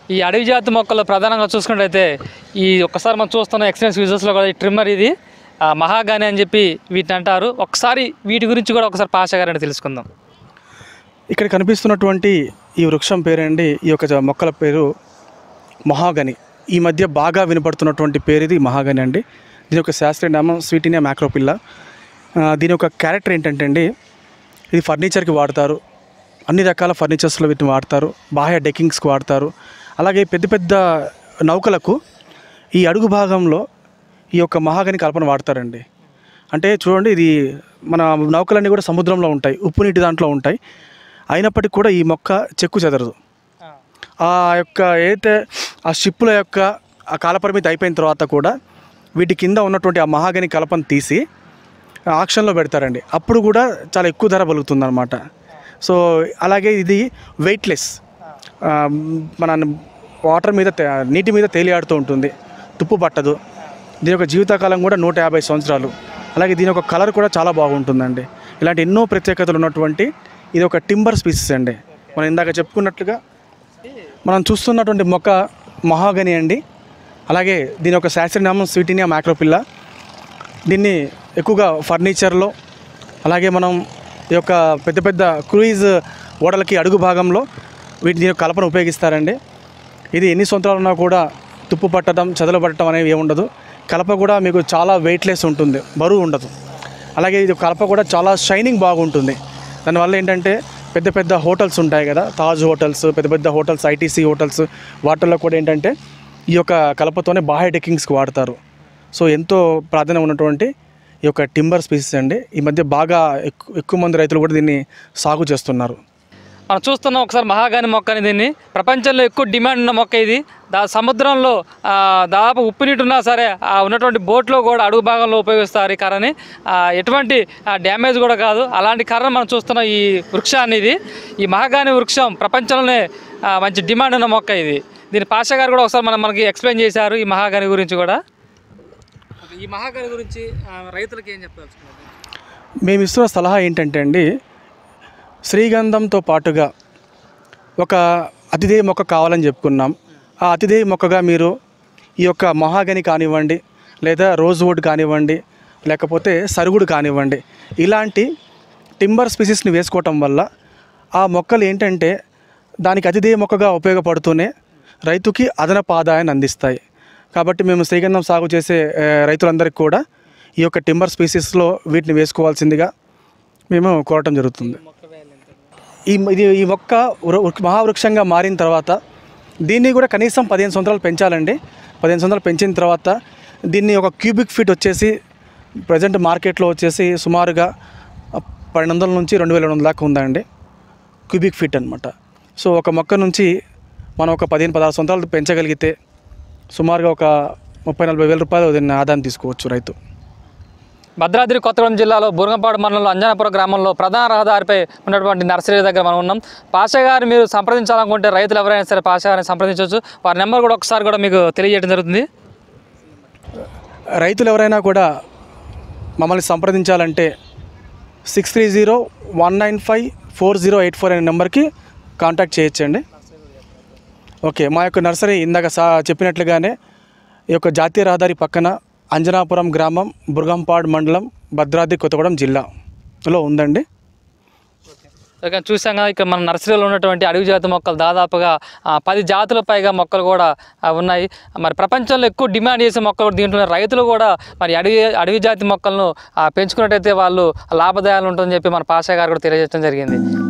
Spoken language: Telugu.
ఈ అడవి జాతి మొక్కలు ప్రధానంగా చూసుకున్నట్లయితే ఈ ఒక్కసారి మనం చూస్తున్న ఎక్స్పీరియన్స్ యూజర్స్లో కూడా ఈ ట్రిమ్మర్ ఇది ఆ, మహాగాని అని చెప్పి వీటిని అంటారు ఒకసారి వీటి గురించి కూడా ఒకసారి పాషా గారిని తెలుసుకుందాం ఇక్కడ కనిపిస్తున్నటువంటి ఈ వృక్షం పేరండి ఈ యొక్క జ- మొక్కల పేరు మహాగని ఈ మధ్య బాగా వినపడుతున్నటువంటి పేరు ఇది మహాగని అండి దీని యొక్క శాస్త్రీయ నామం స్వీటినియా మ్యాక్రోపిల్లా ఆ, దీని యొక్క క్యారెక్టర్ ఏంటంటే అండి ఇది ఫర్నిచర్కి వాడతారు అన్ని రకాల ఫర్నిచర్స్లో వీటిని వాడతారు బాహ్య డెకింగ్స్కి వాడతారు అలాగే పెద్ద పెద్ద నౌకలకు ఈ అడుగు భాగంలో ఈ యొక్క మహాగని కల్పన వాడతారండి అంటే చూడండి ఇది మన నౌకలన్నీ కూడా సముద్రంలో ఉంటాయి ఉప్పు నీటి దాంట్లో ఉంటాయి అయినప్పటికీ కూడా ఈ మొక్క చెక్కు చెదరదు ఆ యొక్క ఏదైతే ఆ షిప్పుల యొక్క ఆ కాలపరిమితి అయిపోయిన తర్వాత కూడా వీటి కింద ఉన్నటువంటి ఆ మహాగని కలపను తీసి ఆక్షన్లో పెడతారండి అప్పుడు కూడా చాలా ఎక్కువ ధర పలుకుతుంది అనమాట సో అలాగే ఇది వెయిట్లెస్ మన వాటర్ మీద తే- నీటి మీద తేలియాడుతూ ఉంటుంది తుప్పు పట్టదు దీని యొక్క జీవితకాలం కూడా నూట యాభై సంవత్సరాలు అలాగే దీని యొక్క కలర్ కూడా చాలా బాగుంటుందండి ఇలాంటి ఎన్నో ప్రత్యేకతలు ఉన్నటువంటి ఇది ఒక టింబర్ స్పీసెస్ అండి మనం ఇందాక చెప్పుకున్నట్లుగా మనం చూస్తున్నటువంటి మొక్క మహాగని అండి అలాగే దీని యొక్క శాస్త్రనామం స్వీటినియా మ్యాక్రోపిల్లా దీన్ని ఎక్కువగా ఫర్నిచర్లో అలాగే మనం ఈ యొక్క పెద్ద పెద్ద క్రూయిజ్ ఓడలకి అడుగు భాగంలో వీటి దీని యొక్క కలపను ఉపయోగిస్తారండి ఇది ఎన్ని సంవత్సరాలు ఉన్నా కూడా తుప్పు పట్టడం చదలు పట్టడం అనేవి ఏమి ఉండదు కలప కూడా మీకు చాలా వెయిట్లెస్ ఉంటుంది బరువు ఉండదు అలాగే ఇది కలప కూడా చాలా షైనింగ్ బాగుంటుంది దానివల్ల ఏంటంటే పెద్ద పెద్ద హోటల్స్ ఉంటాయి కదా తాజ్ హోటల్స్ పెద్ద పెద్ద హోటల్స్ ఐటీసీ హోటల్స్ వాటిల్లో కూడా ఏంటంటే ఈ యొక్క కలపతోనే బాహ్య డెకింగ్స్కి వాడతారు సో ఎంతో ప్రాధాన్యం ఉన్నటువంటి ఈ యొక్క టింబర్ స్పీసెస్ అండి ఈ మధ్య బాగా ఎక్కువ ఎక్కువ మంది రైతులు కూడా దీన్ని సాగు చేస్తున్నారు మనం చూస్తున్నాం ఒకసారి మహాగాని మొక్క అని దీన్ని ప్రపంచంలో ఎక్కువ డిమాండ్ ఉన్న మొక్క ఇది దా సముద్రంలో ఆ, దాదాపు ఉప్పు నీటి ఉన్నా సరే ఆ ఉన్నటువంటి బోట్లో కూడా అడుగు భాగంలో ఉపయోగిస్తారు ఈ కర్రని ఆ, ఎటువంటి డ్యామేజ్ కూడా కాదు అలాంటి కర్ర మనం చూస్తున్న ఈ వృక్షాన్ని ఇది ఈ మహాగాని వృక్షం ప్రపంచంలోనే ఆ, మంచి డిమాండ్ ఉన్న మొక్క ఇది దీని పాషా గారు కూడా ఒకసారి మనం మనకి ఎక్స్ప్లెయిన్ చేశారు ఈ మహాగాని గురించి కూడా ఈ మహాగాని గురించి రైతులకు ఏం చెప్పదలుచుకున్నారు మేము ఇస్తున్న సలహా ఏంటంటే అండి శ్రీగంధంతో పాటుగా ఒక అతిథేయ మొక్క కావాలని చెప్పుకున్నాం ఆ అతిథేయ మొక్కగా మీరు ఈ యొక్క మహాగని కానివ్వండి లేదా రోజ్ వుడ్ కానివ్వండి లేకపోతే సరుగుడు కానివ్వండి ఇలాంటి టింబర్ స్పీసీస్ని వేసుకోవటం వల్ల ఆ మొక్కలు ఏంటంటే దానికి అతిథేయ మొక్కగా ఉపయోగపడుతూనే రైతుకి అదనపు ఆదాయాన్ని అందిస్తాయి కాబట్టి మేము శ్రీగంధం సాగు చేసే ఆ, రైతులందరికీ కూడా ఈ యొక్క టింబర్ స్పీసీస్లో వీటిని వేసుకోవాల్సిందిగా మేము కోరటం జరుగుతుంది ఈ ఇది ఈ మొక్క వృ- వృ- మహావృక్షంగా మారిన తర్వాత దీన్ని కూడా కనీసం పదిహేను సంవత్సరాలు పెంచాలండి పదిహేను సంవత్సరాలు పెంచిన తర్వాత దీన్ని ఒక క్యూబిక్ ఫీట్ వచ్చేసి ప్రజెంట్ మార్కెట్లో వచ్చేసి సుమారుగా పన్నెండు వందల నుంచి రెండు వేల రెండు వందల దాకా ఉందండి క్యూబిక్ ఫీట్ అనమాట సో ఒక మొక్క నుంచి మనం ఒక పదిహేను పదహారు సంవత్సరాలు పెంచగలిగితే సుమారుగా ఒక ముప్పై నలభై వేల రూపాయలు దీన్ని ఆదాయం తీసుకోవచ్చు రైతు భద్రాద్రి కొత్తగూడెం జిల్లాలో బురంగపాడు మండలంలో అంజనాపురం గ్రామంలో ప్రధాన రహదారిపై ఉన్నటువంటి నర్సరీ దగ్గర మనం ఉన్నాం పాషా గారు మీరు సంప్రదించాలనుకుంటే రైతులు ఎవరైనా సరే పాషా గారిని సంప్రదించవచ్చు వారి నెంబర్ కూడా ఒకసారి కూడా మీకు తెలియజేయడం జరుగుతుంది రైతులు ఎవరైనా కూడా మమ్మల్ని సంప్రదించాలంటే six three zero one nine five four zero eight four అనే నెంబర్కి కాంటాక్ట్ చేయొచ్చండి ఓకే మా యొక్క నర్సరీ ఇందాక సా చెప్పినట్లుగానే ఈ యొక్క జాతీయ రహదారి పక్కన అంజనాపురం గ్రామం బుర్గంపాడ్ మండలం భద్రాద్రి కొత్తగూడెం జిల్లాలో ఉందండి ఇక చూసాం కదా ఇక్కడ మన నర్సరీలో ఉన్నటువంటి అడవి జాతి మొక్కలు దాదాపుగా ఆ, పది జాతుల పైగా మొక్కలు కూడా ఆ, ఉన్నాయి మరి ప్రపంచంలో ఎక్కువ డిమాండ్ చేసే మొక్కలు కూడా దీంట్లో ఉన్నాయి. రైతులు కూడా మరి అడవి అడవి జాతి మొక్కలను ఆ, పెంచుకున్నట్టయితే వాళ్ళు లాభదాయాలు ఉంటుందని చెప్పి మన పాషా గారు కూడా తెలియజేయడం జరిగింది